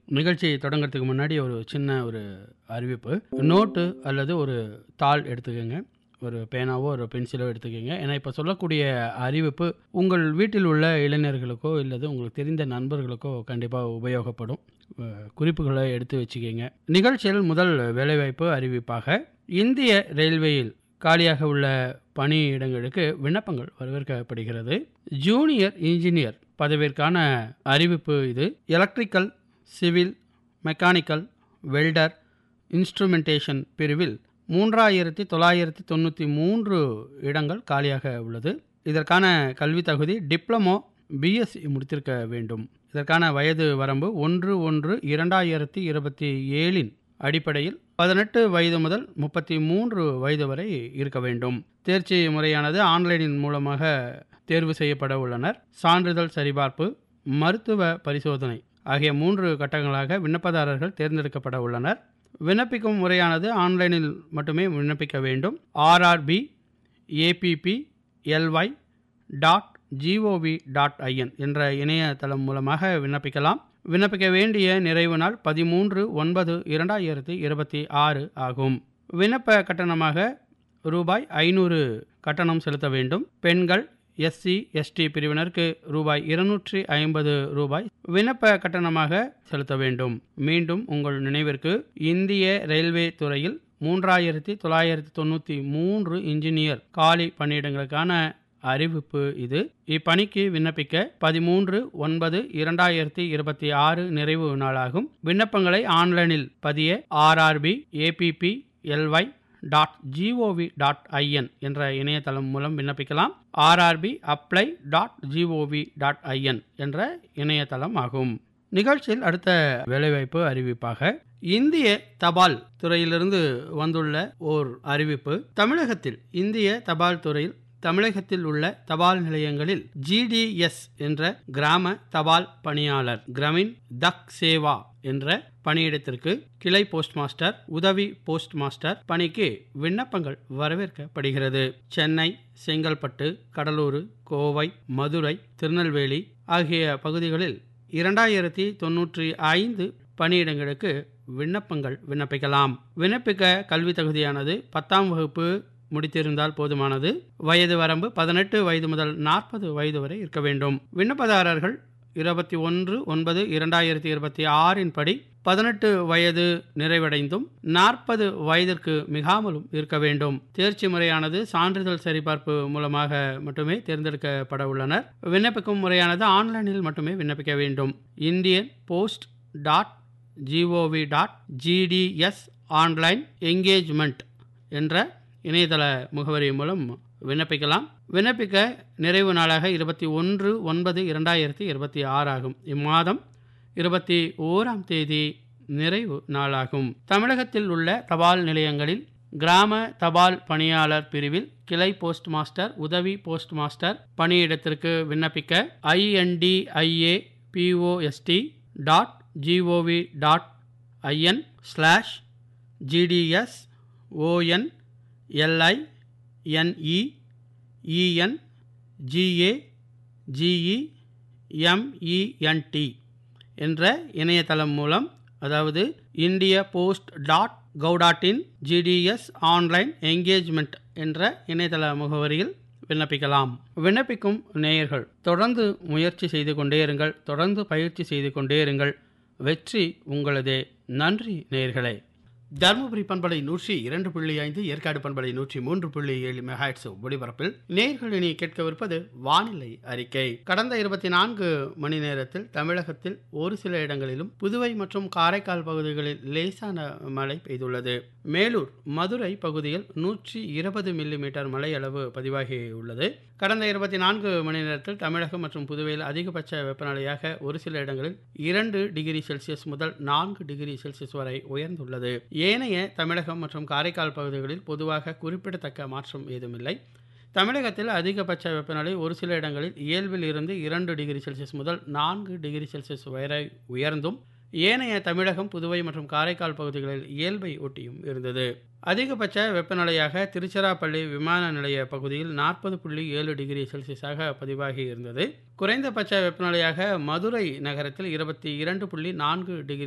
நிகழ்ச்சி தொடங்குறதுக்கு முன்னாடி ஒரு சின்ன ஒரு அறிவிப்பு நோட்டு அல்லது ஒரு தாள் எடுத்துக்கோங்க ஒரு பேனாவோ ஒரு பென்சிலோ எடுத்துக்கோங்க ஏன்னா இப்போ சொல்லக்கூடிய அறிவிப்பு உங்கள் வீட்டில் உள்ள இளைஞர்களுக்கோ இல்லது உங்களுக்கு தெரிந்த நண்பர்களுக்கோ கண்டிப்பாக உபயோகப்படும் அஹ், குறிப்புகளை எடுத்து வச்சுக்கோங்க நிகழ்ச்சியில் முதல் வேலைவாய்ப்பு அறிவிப்பாக இந்திய ரயில்வேயில் காலியாக உள்ள பணியிடங்களுக்கு விண்ணப்பங்கள் வரவேற்கப்படுகிறது ஜூனியர் இன்ஜினியர் பதவிற்கான அறிவிப்பு இது electrical civil mechanical welder instrumentation பிரிவில் மூன்றாயிரத்தி தொள்ளாயிரத்தி தொண்ணூற்றி மூன்று இடங்கள் காலியாக உள்ளது இதற்கான கல்வி தகுதி டிப்ளமோ பிஎஸ்சி முடித்திருக்க வேண்டும் இதற்கான வயது வரம்பு ஒன்று ஒன்று இரண்டாயிரத்தி இருபத்தி ஏழின் அடிப்படையில் பதினெட்டு வயது முதல் முப்பத்தி மூன்று வயது வரை இருக்க வேண்டும் தேர்ச்சி முறையானது ஆன்லைனின் மூலமாக தேர்வு செய்யப்பட உள்ளனர் சான்றிதழ் சரிபார்ப்பு மருத்துவ பரிசோதனை ஆகிய மூன்று கட்டங்களாக விண்ணப்பதாரர்கள் தேர்ந்தெடுக்கப்பட உள்ளனர் விண்ணப்பிக்கும் முறையானது ஆன்லைனில் மட்டுமே விண்ணப்பிக்க வேண்டும் RRB APP LY dot gov dot IN என்ற இணையதளம் மூலமாக விண்ணப்பிக்கலாம் விண்ணப்பிக்க வேண்டிய நிறைவு நாள் பதிமூன்று ஒன்பது இரண்டாயிரத்தி இருபத்தி ஆறு ஆகும் விண்ணப்ப கட்டணமாக ரூபாய் ஐநூறு கட்டணம் செலுத்த வேண்டும் பெண்கள் எஸ்சி எஸ்டி பிரிவினருக்கு ரூபாய் இருநூற்றி ஐம்பது ரூபாய் விண்ணப்ப கட்டணமாக செலுத்த வேண்டும் மீண்டும் உங்கள் நினைவிற்கு இந்திய ரயில்வே துறையில் மூன்றாயிரத்தி தொள்ளாயிரத்தி தொண்ணூற்றி மூன்று இன்ஜினியர் காலி பணியிடங்களுக்கான அறிவிப்பு இது இப்பணிக்கு விண்ணப்பிக்க பதிமூன்று ஒன்பது இரண்டாயிரத்தி இருபத்தி ஆறு நிறைவு நாளாகும் விண்ணப்பங்களை ஆன்லைனில் பதிய RRB APP LY dot gov dot IN என்ற இணையதளம் மூலம் விண்ணப்பிக்கலாம் RRB apply dot gov dot IN என்ற இணையதளம் ஆகும் நிகழ்ச்சியில் அடுத்த வேலைவாய்ப்பு அறிவிப்பாக இந்திய தபால் துறையிலிருந்து வந்துள்ள ஓர் அறிவிப்பு தமிழகத்தில் இந்திய தபால் துறையில் தமிழகத்தில் உள்ள தபால் நிலையங்களில் ஜிடிஎஸ் என்ற கிராம தபால் பணியாளர் கிராமின் தக் சேவா என்ற பணியிடத்திற்கு கிளை போஸ்ட் மாஸ்டர் உதவி போஸ்ட் மாஸ்டர் பணிக்கு விண்ணப்பங்கள் வரவேற்கப்படுகிறது சென்னை செங்கல்பட்டு கடலூர் கோவை மதுரை திருநெல்வேலி ஆகிய பகுதிகளில் இரண்டாயிரத்தி தொன்னூற்றி ஐந்து பணியிடங்களுக்கு விண்ணப்பங்கள் விண்ணப்பிக்கலாம் விண்ணப்பிக்க கல்வி தகுதியானது பத்தாம் வகுப்பு முடித்திருந்தால் போதுமானது வயது வரம்பு பதினெட்டு வயது முதல் நாற்பது வயது வரை இருக்க வேண்டும் விண்ணப்பதாரர்கள் இருபத்தி ஒன்று ஒன்பது இரண்டாயிரத்தி இருபத்தி ஆறின் படி பதினெட்டு வயது நிறைவடைந்தும் நாற்பது வயதிற்கு மிகாமலும் இருக்க வேண்டும் தேர்ச்சி முறையானது சான்றிதழ் சரிபார்ப்பு மூலமாக மட்டுமே தேர்ந்தெடுக்கப்பட உள்ளனர் விண்ணப்பிக்கும் முறையானது ஆன்லைனில் மட்டுமே விண்ணப்பிக்க வேண்டும் Indian post dot gov dot GDS online engagement என்ற இணையதள முகவரி மூலம் விண்ணப்பிக்கலாம் விண்ணப்பிக்க நிறைவு நாளாக இருபத்தி ஒன்று ஒன்பது இரண்டாயிரத்தி இருபத்தி ஆறு ஆகும் இம்மாதம் இருபத்தி ஓராம் தேதி நிறைவு நாளாகும் தமிழகத்தில் உள்ள தபால் நிலையங்களில் கிராம தபால் பணியாளர் பிரிவில் கிளை போஸ்ட் மாஸ்டர் உதவி போஸ்ட் மாஸ்டர் பணியிடத்திற்கு விண்ணப்பிக்க I N D I A P O S T dot gov dot I N slash GDS O N L I N E E N G A G E M E N T என்ற இணையதளம் மூலம் அதாவது இந்திய போஸ்ட் டாட் கவுடாட்டின் ஜிடிஎஸ் ஆன்லைன் என்கேஜ்மெண்ட் என்ற இணையதள முகவரியில் விண்ணப்பிக்கலாம் விண்ணப்பிக்கும் நேயர்கள் தொடர்ந்து முயற்சி செய்து கொண்டே இருங்கள் தொடர்ந்து பயிற்சி செய்து கொண்டே இருங்கள் வெற்றி உங்களதே நன்றி நேயர்களே தருமபுரி பண்பலை நூற்றி இரண்டு புள்ளி ஐந்து ஏற்காடு பண்பலை நூற்றி மூன்று புள்ளி ஏழு மெகாட்ஸ் ஒளிபரப்பில் நேர்கள் இனி கேட்கவிருப்பது வானிலை அறிக்கை கடந்த இருபத்தி நான்கு மணி நேரத்தில் தமிழகத்தில் ஒரு சில இடங்களிலும் புதுவை மற்றும் காரைக்கால் பகுதிகளில் லேசான மழை பெய்துள்ளது மேலூர் மதுரை பகுதியில் நூற்றி இருபது மில்லிமீட்டர் மழை அளவு பதிவாகியுள்ளது கடந்த இருபத்தி நான்கு மணி நேரத்தில் தமிழகம் மற்றும் புதுவையில் அதிகபட்ச வெப்பநிலையாக ஒரு சில இடங்களில் இரண்டு டிகிரி செல்சியஸ் முதல் நான்கு டிகிரி செல்சியஸ் வரை உயர்ந்துள்ளது ஏனைய தமிழகம் மற்றும் காரைக்கால் பகுதிகளில் பொதுவாக குறிப்பிடத்தக்க மாற்றம் ஏதுமில்லை தமிழகத்தில் அதிகபட்ச வெப்பநிலை ஒரு சில இடங்களில் இயல்பில் இருந்து இரண்டு டிகிரி செல்சியஸ் முதல் நான்கு டிகிரி செல்சியஸ் வரை உயர்ந்தும் ஏனைய தமிழகம் புதுவை மற்றும் காரைக்கால் பகுதிகளில் இயல்பை ஒட்டியும் இருந்தது அதிகபட்ச வெப்பநிலையாக திருச்சிராப்பள்ளி விமான நிலைய பகுதியில் நாற்பது புள்ளி ஏழு டிகிரி செல்சியஸாக பதிவாகி இருந்தது குறைந்தபட்ச வெப்பநிலையாக மதுரை நகரத்தில் இருபத்தி இரண்டு புள்ளி நான்கு டிகிரி